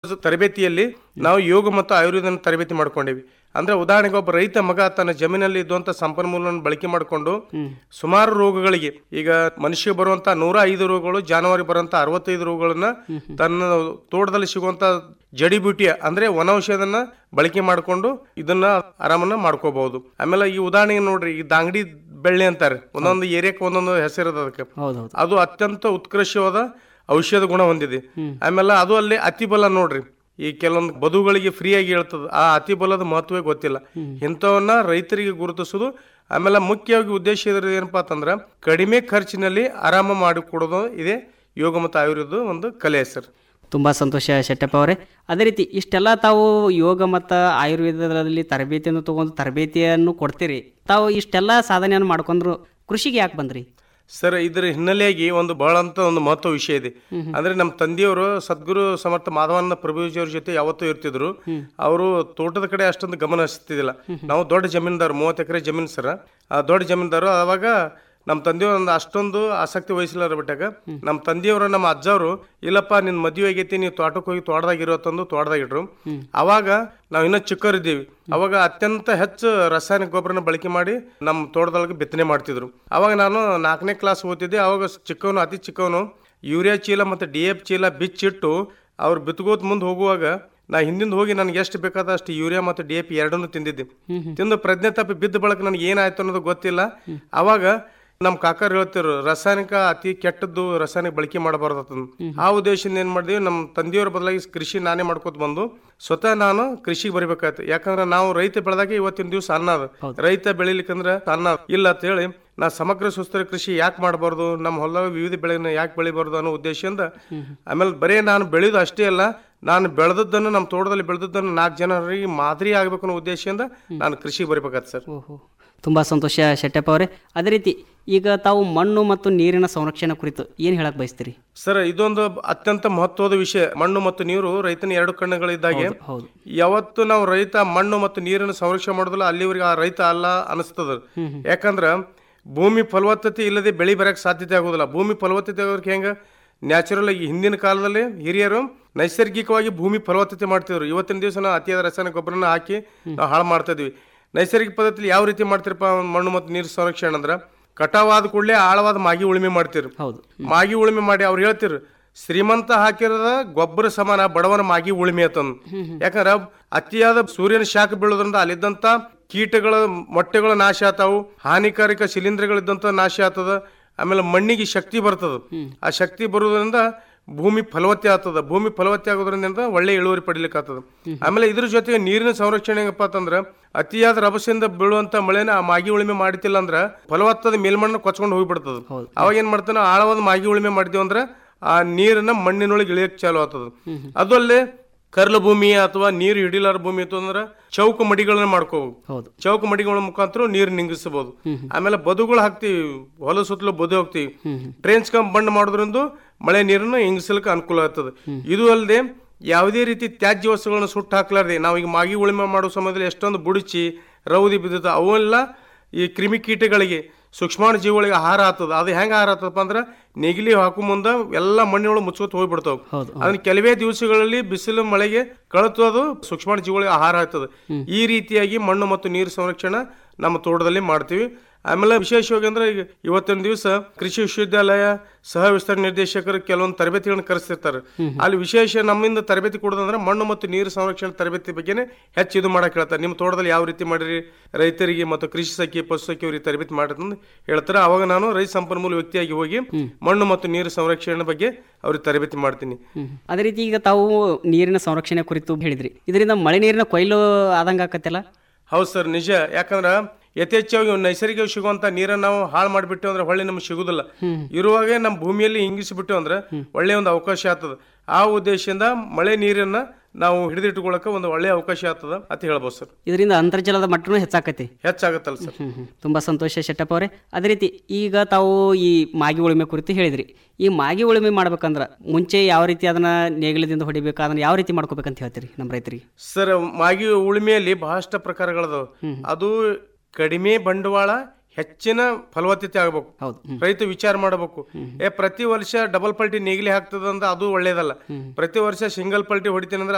ತರಬೇತಿಯಲ್ಲಿ ನಾವು ಯೋಗ ಮತ್ತು ಆಯುರ್ವೇದ ತರಬೇತಿ ಮಾಡ್ಕೊಂಡಿವಿ ಅಂದ್ರೆ ಉದಾಹರಣೆಗೆ ಒಬ್ಬ ರೈತ ಮಗ ತನ್ನ ಜಮೀನಲ್ಲಿ ಇದ್ದಂತ ಸಂಪನ್ಮೂಲವನ್ನು ಬಳಕೆ ಮಾಡಿಕೊಂಡು ಸುಮಾರು ರೋಗಗಳಿಗೆ ಈಗ ಮನುಷ್ಯ ಬರುವಂತ ನೂರ ಐದು ರೋಗಗಳು ಜಾನುವಾರು ಬರುವಂತ ಅರವತ್ತೈದು ರೋಗಗಳನ್ನ ತನ್ನ ತೋಟದಲ್ಲಿ ಸಿಗುವಂತ ಜಡಿಬೂಟಿಯ ಅಂದ್ರೆ ವನೌಷಧನ ಬಳಕೆ ಮಾಡಿಕೊಂಡು ಇದನ್ನ ಆರಾಮನ್ನ ಮಾಡ್ಕೋಬಹುದು ಆಮೇಲೆ ಈ ಉದಾಹರಣೆಗೆ ನೋಡ್ರಿ ಈ ದಾಂಗಡಿ ಬೆಳ್ಳಿ ಅಂತಾರೆ ಒಂದೊಂದು ಏರಿಯಾಕ್ಕೆ ಒಂದೊಂದು ಹೆಸರಿದೆ ಅದಕ್ಕೆ ಹೌದೌದು ಅದು ಅತ್ಯಂತ ಉತ್ಕೃಷ್ಟವಾದ ಔಷಧ ಗುಣ ಹೊಂದಿದೆ ಆಮೇಲೆ ಅದು ಅಲ್ಲಿ ಅತಿ ಬಲ ನೋಡ್ರಿ ಈ ಕೆಲವೊಂದು ಬದುಗಳಿಗೆ ಫ್ರೀ ಆಗಿ ಹೇಳ್ತದ ಆ ಅತಿ ಬಲದ ಮಹತ್ವೇ ಗೊತ್ತಿಲ್ಲ ಇಂಥವನ್ನ ರೈತರಿಗೆ ಗುರುತಿಸೋದು ಆಮೇಲೆ ಮುಖ್ಯವಾಗಿ ಉದ್ದೇಶ ಇದ್ರದ್ದು ಏನಪ್ಪಾ ಅಂತಂದ್ರ ಕಡಿಮೆ ಖರ್ಚಿನಲ್ಲಿ ಆರಾಮ ಮಾಡಿಕೊಡೋದು ಇದೆ ಯೋಗ ಮತ್ತು ಆಯುರ್ವೇದ ಒಂದು ಕಲೆ ಸರ್ ತುಂಬ ಸಂತೋಷ ಶೆಟ್ಟಪ್ಪ ಅವರೇ ಅದೇ ರೀತಿ ಇಷ್ಟೆಲ್ಲ ತಾವು ಯೋಗ ಮತ್ತು ಆಯುರ್ವೇದದಲ್ಲಿ ತರಬೇತಿಯನ್ನು ತಗೊಂಡು ತರಬೇತಿಯನ್ನು ಕೊಡ್ತೀರಿ ತಾವು ಇಷ್ಟೆಲ್ಲ ಸಾಧನೆಯನ್ನು ಮಾಡ್ಕೊಂಡ್ರು ಕೃಷಿಗೆ ಯಾಕೆ ಬಂದ್ರಿ ಸರ್ ಇದರ ಹಿನ್ನೆಲೆಯಾಗಿ ಒಂದು ಬಹಳ ಅಂತ ಒಂದು ಮಹತ್ವ ವಿಷಯ ಇದೆ ಅಂದ್ರೆ ನಮ್ಮ ತಂದೆಯವರು ಸದ್ಗುರು ಸಮರ್ಥ ಮಾಧವಾನಂದ ಪ್ರಭುಜಿಯವ್ರ ಜೊತೆ ಯಾವತ್ತೂ ಇರ್ತಿದ್ರು ಅವರು ತೋಟದ ಕಡೆ ಅಷ್ಟೊಂದು ಗಮನ ಹರಿಸ್ತಿದ್ದಿಲ್ಲ ನಾವು ದೊಡ್ಡ ಜಮೀನ್ದಾರು ಮೂವತ್ತು ಎಕರೆ ಜಮೀನು ಸರ್ ಆ ದೊಡ್ಡ ಜಮೀನ್ದಾರು ಅವಾಗ ನಮ್ಮ ತಂದೆಯವರು ಒಂದು ಅಷ್ಟೊಂದು ಆಸಕ್ತಿ ವಹಿಸಲಾರ ಬಿಟ್ಟಾಗ ನಮ್ಮ ತಂದೆಯವರು ನಮ್ಮ ಅಜ್ಜವರು ಇಲ್ಲಪ್ಪ ನಿನ್ ಮದುವೆ ಆಗೈತಿ ನೀವು ತೋಟಕ್ಕೆ ಹೋಗಿ ತೋಟದಾಗಿರೋ ತಂದು ತೋಟದಾಗಿಟ್ರು ಅವಾಗ ನಾವು ಇನ್ನೂ ಚಿಕ್ಕವರಿದ್ದೀವಿ ಅವಾಗ ಅತ್ಯಂತ ಹೆಚ್ಚು ರಾಸಾಯನಿಕ ಗೊಬ್ಬರನ ಬಳಕೆ ಮಾಡಿ ನಮ್ಮ ತೋಟದೊಳಗೆ ಬಿತ್ತನೆ ಮಾಡ್ತಿದ್ರು ಅವಾಗ ನಾನು ನಾಲ್ಕನೇ ಕ್ಲಾಸ್ ಓದ್ತಿದ್ದೆ ಅವಾಗ ಚಿಕ್ಕವನು ಅತಿ ಚಿಕ್ಕವನು ಯೂರಿಯಾ ಚೀಲ ಮತ್ತು ಡಿ ಎಫ್ ಚೀಲ ಬಿಚ್ಚಿಟ್ಟು ಅವ್ರು ಬಿತ್ಕೋತ್ ಮುಂದೆ ಹೋಗುವಾಗ ನಾ ಹಿಂದಿಂದ ಹೋಗಿ ನನಗೆ ಎಷ್ಟು ಬೇಕಾದ ಅಷ್ಟು ಯೂರಿಯಾ ಮತ್ತು ಡಿ ಎ ಪಿ ಎರಡನ್ನೂ ತಿಂದಿದ್ದೆ ತಿಂದು ಪ್ರಜ್ಞೆ ತಪ್ಪಿ ಬಿದ್ದ ಬಳಕ ನನಗೆ ಏನಾಯ್ತು ಅನ್ನೋದು ಗೊತ್ತಿಲ್ಲ ಅವಾಗ ನಮ್ಮ ಕಾಕರ್ ಹೇಳ್ತಿರು ರಾಸಾಯನಿಕ ಅತಿ ಕೆಟ್ಟದ್ದು ರಾಸಾಯನಿಕ ಬಳಕೆ ಮಾಡಬಾರ್ದು ಆ ಉದ್ದೇಶದಿಂದ ಏನ್ ಮಾಡಿದ್ವಿ ನಮ್ಮ ತಂದೆಯವರ ಬದಲಾಗಿ ಕೃಷಿ ನಾನೇ ಮಾಡ್ಕೊತ ಬಂದು ಸ್ವತಃ ನಾನು ಕೃಷಿಗೆ ಬರಿಬೇಕಾಯ್ತು ಯಾಕಂದ್ರೆ ನಾವು ರೈತ ಬೆಳೆದಾಗ ಇವತ್ತಿನ ದಿವಸ ಅನ್ನ ಅದ ರೈತ ಬೆಳಿಲಿಕ್ಕಂದ್ರ ಅನ್ನ ಇಲ್ಲ ಅಂತ ಹೇಳಿ ನಾ ಸಮಗ್ರ ಸುಸ್ಥಿರ ಕೃಷಿ ಯಾಕೆ ಮಾಡಬಾರ್ದು ನಮ್ಮ ಹೊಲದಾಗ ವಿವಿಧ ಬೆಳೆಗಳನ್ನ ಯಾಕೆ ಬೆಳಿಬಾರ್ದು ಅನ್ನೋ ಉದ್ದೇಶದಿಂದ ಆಮೇಲೆ ಬರೀ ನಾನು ಬೆಳೆಯೋದು ಅಷ್ಟೇ ಅಲ್ಲ ನಾನು ಬೆಳೆದದ್ದನ್ನು ನಮ್ಮ ತೋಟದಲ್ಲಿ ಬೆಳೆದದ್ದನ್ನು ನಾಲ್ಕು ಜನರಿಗೆ ಮಾದರಿ ಆಗಬೇಕು ಅನ್ನೋ ಉದ್ದೇಶದಿಂದ ನಾನು ಕೃಷಿಗೆ ಬರಿಬೇಕಾಯ್ತು ಸರ್ ಓಹೋ ತುಂಬ ಸಂತೋಷ ಶೆಟ್ಟಪ್ಪ ಅವರೇ ಅದೇ ರೀತಿ ಈಗ ತಾವು ಮಣ್ಣು ಮತ್ತು ನೀರಿನ ಸಂರಕ್ಷಣೆ ಕುರಿತು ಏನು ಹೇಳಕ್ ಬಯಸ್ತೀರಿ ಸರ್ ಇದೊಂದು ಅತ್ಯಂತ ಮಹತ್ವದ ವಿಷಯ ಮಣ್ಣು ಮತ್ತು ನೀರು ರೈತನ ಎರಡು ಕಣ್ಣುಗಳಿದ್ದಾಗೆ ಹೌದು ಯಾವತ್ತು ನಾವು ರೈತ ಮಣ್ಣು ಮತ್ತು ನೀರನ್ನು ಸಂರಕ್ಷಣೆ ಮಾಡೋದಿಲ್ಲ ಅಲ್ಲಿವರೆಗೆ ಆ ರೈತ ಅಲ್ಲ ಅನಿಸ್ತದ ಯಾಕಂದ್ರ ಭೂಮಿ ಫಲವತ್ತತೆ ಇಲ್ಲದೆ ಬೆಳೆ ಬರಕ್ ಸಾಧ್ಯತೆ ಆಗೋದಿಲ್ಲ ಭೂಮಿ ಫಲವತ್ತತೆ ಆಗೋದಕ್ಕೆ ಹೆಂಗ ನ್ಯಾಚುರಲ್ ಆಗಿ ಹಿಂದಿನ ಕಾಲದಲ್ಲಿ ಹಿರಿಯರು ನೈಸರ್ಗಿಕವಾಗಿ ಭೂಮಿ ಫಲವತ್ತತೆ ಮಾಡ್ತಿದ್ರು ಇವತ್ತಿನ ದಿವಸ ನಾವು ಅತಿಯಾದ ರಾಸಾಯನಿಕ ಗೊಬ್ಬರನ ಹಾಕಿ ನಾವು ಹಾಳು ಮಾಡ್ತಾ ಇದ್ವಿ ನೈಸರ್ಗಿಕ ಪದ್ಧತಿಲಿ ಯಾವ ರೀತಿ ಮಾಡ್ತಿರಪ್ಪ ಮಣ್ಣು ಮತ್ತು ನೀರು ಸಂರಕ್ಷಣೆ ಅಂದ್ರ ಕಟಾವಾದ ಕೂಡಲೇ ಆಳವಾದ ಮಾಗಿ ಉಳುಮೆ ಮಾಡ್ತಿರು ಹೌದು ಮಾಗಿ ಉಳುಮೆ ಮಾಡಿ ಅವ್ರು ಹೇಳ್ತಿರು ಶ್ರೀಮಂತ ಹಾಕಿರದ ಗೊಬ್ಬರ ಸಮಾನ ಬಡವನ ಮಾಗಿ ಉಳುಮೆ ಆತಂದು ಯಾಕಂದ್ರ ಅತಿಯಾದ ಸೂರ್ಯನ ಶಾಖ ಬೀಳೋದ್ರಿಂದ ಅಲ್ಲಿದ್ದಂತ ಕೀಟಗಳ ಮೊಟ್ಟೆಗಳ ನಾಶ ಆತಾವು ಹಾನಿಕಾರಕ ಶಿಲೀಂಧ್ರಗಳಿದ್ದಂತ ನಾಶ ಆಗ್ತದ ಆಮೇಲೆ ಮಣ್ಣಿಗೆ ಶಕ್ತಿ ಬರ್ತದ ಆ ಶಕ್ತಿ ಬರೋದ್ರಿಂದ ಭೂಮಿ ಫಲವತ್ತೆ ಆಗ್ತದ ಭೂಮಿ ಫಲವತ್ತೆ ಆಗೋದ್ರಿಂದ ಒಳ್ಳೆ ಇಳುವರಿ ಪಡಿಲಿಕ್ಕೆ ಆಗ್ತದ ಆಮೇಲೆ ಇದ್ರ ಜೊತೆಗೆ ನೀರಿನ ಸಂರಕ್ಷಣೆ ಹೆಂಗಪ್ಪ ಅಂತಂದ್ರ ಅತಿಯಾದ ರಭಸದಿಂದ ಬೀಳುವಂತ ಮಳೆನ ಆ ಮಾಗಿ ಉಳುಮೆ ಮಾಡ್ತಿಲ್ಲ ಅಂದ್ರ ಫಲವತ್ತದ ಮೇಲ್ಮಣ್ಣು ಕೊಚ್ಕೊಂಡು ಹೋಗ್ಬಿಡ್ತದ ಅವಾಗ ಏನ್ ಮಾಡ್ತಾನ ಆಳವಾದ ಮಾಗಿ ಉಳುಮೆ ಮಾಡಿದ್ವಿ ಅಂದ್ರ ಆ ನೀರನ್ನ ಮಣ್ಣಿನೊಳಗೆ ಇಳಿಯಕ್ ಚಾಲು ಆಗ್ತದ ಅದು ಅಲ್ಲೇ ಕರ್ಲ ಭೂಮಿ ಅಥವಾ ನೀರು ಹಿಡಿಲಾರ ಭೂಮಿ ಇತ್ತು ಅಂದ್ರೆ ಚೌಕ ಮಡಿಗಳನ್ನ ಮಾಡ್ಕೋಬಹುದು ಹೌದು ಚೌಕ ಮಡಿಗಳ ಮುಖಾಂತರ ನೀರು ನಿಂಗಿಸಬಹುದು ಆಮೇಲೆ ಬದುಗಳು ಹಾಕ್ತಿವಿ ಹೊಲ ಸುತ್ತಲೂ ಬದು ಹಾಕ್ತಿವಿ ಟ್ರೇನ್ಸ್ ಕಂಪ್ ಬಂಡ್ ಮಾಡೋದ್ರಿಂದ ಮಳೆ ನೀರನ್ನು ಇಂಗಿಸಲಿಕ್ಕೆ ಅನುಕೂಲ ಆಗ್ತದೆ ಇದು ಅಲ್ಲದೆ ಯಾವುದೇ ರೀತಿ ತ್ಯಾಜ್ಯ ವಸ್ತುಗಳನ್ನ ಸುಟ್ಟು ಹಾಕ್ಲಾರ್ದೆ ನಾವು ಈಗ ಮಾಗಿ ಉಳುಮೆ ಮಾಡೋ ಸಮಯದಲ್ಲಿ ಎಷ್ಟೊಂದು ಬುಡಿಚಿ ರೌದಿ ಬಿದ್ದಿತ ಅವೆಲ್ಲ ಈ ಕ್ರಿಮಿಕೀಟಗಳಿಗೆ ಸೂಕ್ಷ್ಮಾಣು ಜೀವಿಗಳಿಗೆ ಆಹಾರ ಆಗ್ತದ ಅದು ಹೆಂಗೆ ಆಹಾರ ಆಗ್ತದಪ್ಪ ಅಂದ್ರೆ ನೆಗಿಲಿ ಹಾಕು ಮುಂದ ಎಲ್ಲ ಮಣ್ಣಿನೊಳಗೆ ಮುಚ್ಕೋತ ಹೋಗ್ಬಿಡ್ತಾವ ಹೌದು ಅದನ್ನ ಕೆಲವೇ ದಿವಸಗಳಲ್ಲಿ ಬಿಸಿಲು ಮಳೆಗೆ ಕಳತು ಅದು ಸೂಕ್ಷ್ಮಾಣು ಜೀವಿಗಳಿಗೆ ಆಹಾರ ಆಗ್ತದೆ ಈ ರೀತಿಯಾಗಿ ಮಣ್ಣು ಮತ್ತು ನೀರು ಸಂರಕ್ಷಣೆ ನಮ್ಮ ತೋಟದಲ್ಲಿ ಮಾಡ್ತೀವಿ ಆಮೇಲೆ ವಿಶೇಷವಾಗಿ ಅಂದ್ರೆ ಈಗ ಇವತ್ತಿನ ದಿವಸ ಕೃಷಿ ವಿಶ್ವವಿದ್ಯಾಲಯ ಸಹ ವಿಸ್ತರಣೆ ನಿರ್ದೇಶಕರು ಕೆಲವೊಂದು ತರಬೇತಿಗಳನ್ನ ಕರೆಸ್ತಿರ್ತಾರೆ ಅಲ್ಲಿ ವಿಶೇಷ ನಮ್ಮಿಂದ ತರಬೇತಿ ಕೊಡೋದಂದ್ರೆ ಮಣ್ಣು ಮತ್ತು ನೀರು ಸಂರಕ್ಷಣೆ ತರಬೇತಿ ಬಗ್ಗೆನೇ ಹೆಚ್ಚು ಇದು ಮಾಡಕ್ ಹೇಳ್ತಾರೆ ನಿಮ್ಮ ತೋಟದಲ್ಲಿ ಯಾವ ರೀತಿ ಮಾಡಿರಿ ರೈತರಿಗೆ ಮತ್ತು ಕೃಷಿ ಸಖಿ ಪಶು ಸಖಿ ಅವರಿಗೆ ತರಬೇತಿ ಮಾಡಿರ್ತಂದು ಹೇಳ್ತಾರೆ ಅವಾಗ ನಾನು ರೈತ ಸಂಪನ್ಮೂಲ ವ್ಯಕ್ತಿಯಾಗಿ ಹೋಗಿ ಮಣ್ಣು ಮತ್ತು ನೀರು ಸಂರಕ್ಷಣೆ ಬಗ್ಗೆ ಅವ್ರಿಗೆ ತರಬೇತಿ ಮಾಡ್ತೀನಿ ಹ್ಮ್. ಅದೇ ರೀತಿ ಈಗ ತಾವು ನೀರಿನ ಸಂರಕ್ಷಣೆ ಕುರಿತು ಹೇಳಿದ್ರಿ ಇದರಿಂದ ಮಳೆ ನೀರಿನ ಕೊಯ್ಲು ಆದಂಗೆ ಆಕತ್ತಲ್ಲ ಹೌದು ಸರ್ ನಿಜ ಯಾಕಂದ್ರ ಯಥೇಚ್ಛವಾಗಿ ನೈಸರ್ಗಿಕ ಸಿಗುವಂತ ನೀರನ್ನ ನಾವು ಹಾಳು ಮಾಡಿಬಿಟ್ಟು ಅಂದ್ರೆ ಹೊಳ್ಳಿ ನಮ್ಗೆ ಸಿಗುದಿಲ್ಲ ಇರುವಾಗೆ ನಮ್ಮ ಭೂಮಿಯಲ್ಲಿ ಇಂಗಿಸಿಬಿಟ್ಟು ಅಂದ್ರೆ ಒಳ್ಳೆಯ ಒಂದು ಅವಕಾಶ ಆಗ್ತದ ಆ ಉದ್ದೇಶದಿಂದ ಮಳೆ ನೀರನ್ನ ನಾವು ಹಿಡಿದಿಟ್ಟುಕೊಳ್ಳಕ ಒಂದು ಒಳ್ಳೆಯ ಅವಕಾಶ ಆಗ್ತದ ಅಂತ ಹೇಳ್ಬೋದು ಸರ್ ಇದರಿಂದ ಅಂತರ್ಜಲದ ಮಟ್ಟನೂ ಹೆಚ್ಚಾಕತಿ ಹೆಚ್ಚಾಗತ್ತಲ್ಲ ಸರ್ ಹ್ಮ್ ಹ್ಮ್. ತುಂಬಾ ಸಂತೋಷ ಶೆಟ್ಟಪ್ಪ ಅವರೇ ಅದೇ ರೀತಿ ಈಗ ತಾವು ಈ ಮಾಗಿ ಉಳುಮೆ ಕುರಿತು ಹೇಳಿದ್ರಿ ಈ ಮಾಗಿ ಉಳುಮೆ ಮಾಡ್ಬೇಕಂದ್ರ ಮುಂಚೆ ಯಾವ ರೀತಿ ಅದನ್ನ ನೇಗಿಲದಿಂದ ಹೊಡಿಬೇಕು ಅದನ್ನ ಯಾವ ರೀತಿ ಮಾಡ್ಕೋಬೇಕಂತ ಹೇಳ್ತೀರಿ ನಮ್ಮ ರೈತರಿಗೆ ಸರ್ ಮಾಗಿ ಉಳುಮೆಯಲ್ಲಿ ಬಹಳಷ್ಟು ಪ್ರಕಾರಗಳದಾವ ಅದು ಕಡಿಮೆ ಬಂಡವಾಳ ಹೆಚ್ಚಿನ ಫಲವತ್ತತೆ ಆಗಬೇಕು ಹೌದು ಹ್ಮ್. ರೈತ ವಿಚಾರ ಮಾಡಬೇಕು ಏ ಪ್ರತಿ ವರ್ಷ ಡಬಲ್ ಪಲ್ಟಿ ನೇಗಿಲಿ ಹಾಕ್ತದಂದ್ರೆ ಅದು ಒಳ್ಳೇದಲ್ಲ ಪ್ರತಿ ವರ್ಷ ಸಿಂಗಲ್ ಪಲ್ಟಿ ಹೊಡಿತೀನಿ ಅಂದ್ರೆ